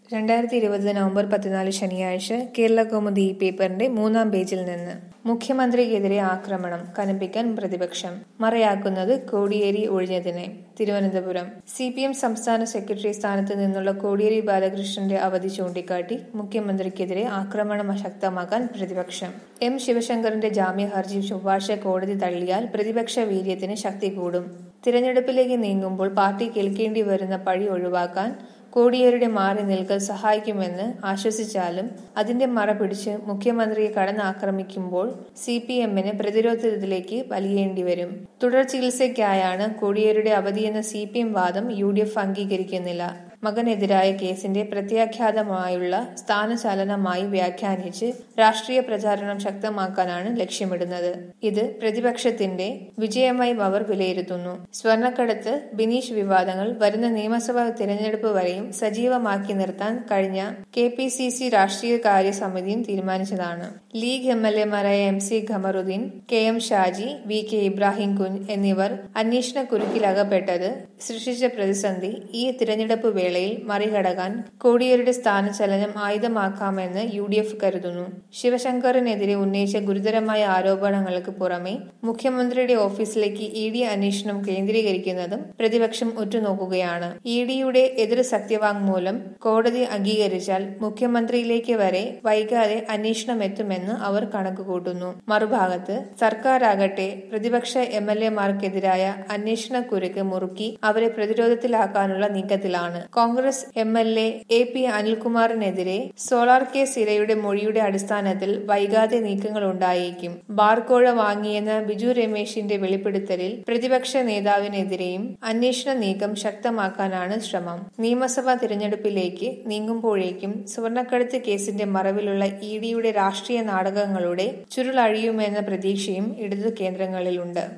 രണ്ടായിരത്തി ഇരുപത് നവംബർ പതിനാല് ശനിയാഴ്ച കേരള കൗമുദി ഈ പേപ്പറിന്റെ മൂന്നാം പേജിൽ നിന്ന് മുഖ്യമന്ത്രിക്കെതിരെ ആക്രമണം കനപ്പിക്കാൻ പ്രതിപക്ഷം മറയാക്കുന്നത് കോടിയേരി ഒഴിഞ്ഞതിനെ തിരുവനന്തപുരം സി പി എം സംസ്ഥാന സെക്രട്ടറി സ്ഥാനത്ത് നിന്നുള്ള കോടിയേരി ബാലകൃഷ്ണന്റെ അവധി ചൂണ്ടിക്കാട്ടി മുഖ്യമന്ത്രിക്കെതിരെ ആക്രമണം ശക്തമാക്കാൻ പ്രതിപക്ഷം എം ശിവശങ്കറിന്റെ ജാമ്യ ഹർജി ചൊവ്വാഴ്ച കോടതി തള്ളിയാൽ പ്രതിപക്ഷ വീര്യത്തിന് ശക്തി കൂടും തിരഞ്ഞെടുപ്പിലേക്ക് നീങ്ങുമ്പോൾ പാർട്ടി കേൾക്കേണ്ടി വരുന്ന പഴി ഒഴിവാക്കാൻ കോടിയേരുടെ മാറി നിൽക്കൽ സഹായിക്കുമെന്ന് ആശ്വസിച്ചാലും അതിന്റെ മറ പിടിച്ച് മുഖ്യമന്ത്രിയെ കടന്നാക്രമിക്കുമ്പോൾ സി പി എമ്മിന് പ്രതിരോധത്തിലേക്ക് വലിയേണ്ടി വരും തുടർ ചികിത്സയ്ക്കായാണ് കോടിയേരുടെ അവധിയെന്ന സി പി എം വാദം യു ഡി എഫ് അംഗീകരിക്കുന്നില്ല മകനെതിരായ കേസിന്റെ പ്രത്യാഘാതമായുള്ള സ്ഥാനചലനമായി വ്യാഖ്യാനിച്ച് രാഷ്ട്രീയ പ്രചാരണം ശക്തമാക്കാനാണ് ലക്ഷ്യമിടുന്നത് ഇത് പ്രതിപക്ഷത്തിന്റെ വിജയമായി അവർ വിലയിരുത്തുന്നു സ്വർണ്ണക്കടത്ത് ബിനീഷ് വിവാദങ്ങൾ വരുന്ന നിയമസഭാ തിരഞ്ഞെടുപ്പ് വരെയും സജീവമാക്കി നിർത്താൻ കഴിഞ്ഞ കെ പി സി സി രാഷ്ട്രീയ കാര്യ സമിതിയും തീരുമാനിച്ചതാണ് ലീഗ് എം എൽ എമാരായ M C Khamaruddin K M Shaji V K Ibrahim Kunju എന്നിവർ അന്വേഷണ കുരുക്കിലകപ്പെട്ടത് സൃഷ്ടിച്ച പ്രതിസന്ധി ഈ തിരഞ്ഞെടുപ്പ് വേളയിൽ മറികടക്കാൻ കോടിയേരുടെ സ്ഥാനചലനം ആയുധമാക്കാമെന്ന് യു ഡി എഫ് കരുതുന്നു ശിവശങ്കറിനെതിരെ ഉന്നയിച്ച ഗുരുതരമായ ആരോപണങ്ങൾക്ക് പുറമെ മുഖ്യമന്ത്രിയുടെ ഓഫീസിലേക്ക് ഇ ഡി അന്വേഷണം കേന്ദ്രീകരിക്കുന്നതും പ്രതിപക്ഷം ഉറ്റുനോക്കുകയാണ് ഇ ഡിയുടെ എതിർ സത്യവാങ്മൂലം കോടതി അംഗീകരിച്ചാൽ മുഖ്യമന്ത്രിയിലേക്ക് വരെ വൈകാതെ അന്വേഷണം എത്തുമെന്ന് അവർ കണക്കുകൂട്ടുന്നു മറുഭാഗത്ത് സർക്കാരാകട്ടെ പ്രതിപക്ഷ എം എൽ എമാർക്കെതിരായ അന്വേഷണ കുരുക്ക് മുറുക്കി അവരെ പ്രതിരോധത്തിലാക്കാനുള്ള നീക്കത്തിലാണ് Congress M L A A P അനിൽകുമാറിനെതിരെ സോളാർ കേസ് ഇരയുടെ മൊഴിയുടെ അടിസ്ഥാനത്തിൽ വൈകാതെ നീക്കങ്ങൾ ഉണ്ടായേക്കും ബാർക്കോഴ വാങ്ങിയെന്ന ബിജു രമേശിന്റെ വെളിപ്പെടുത്തലിൽ പ്രതിപക്ഷ നേതാവിനെതിരെയും അന്വേഷണ നീക്കം ശക്തമാക്കാനാണ് ശ്രമം നിയമസഭാ തിരഞ്ഞെടുപ്പിലേക്ക് നീങ്ങുമ്പോഴേക്കും സ്വർണ്ണക്കടത്ത് കേസിന്റെ മറവിലുള്ള ഇ ഡിയുടെ രാഷ്ട്രീയ നാടകങ്ങളുടെ ചുരുളഴിയുമെന്ന പ്രതീക്ഷയും ഇടതു കേന്ദ്രങ്ങളിലുണ്ട്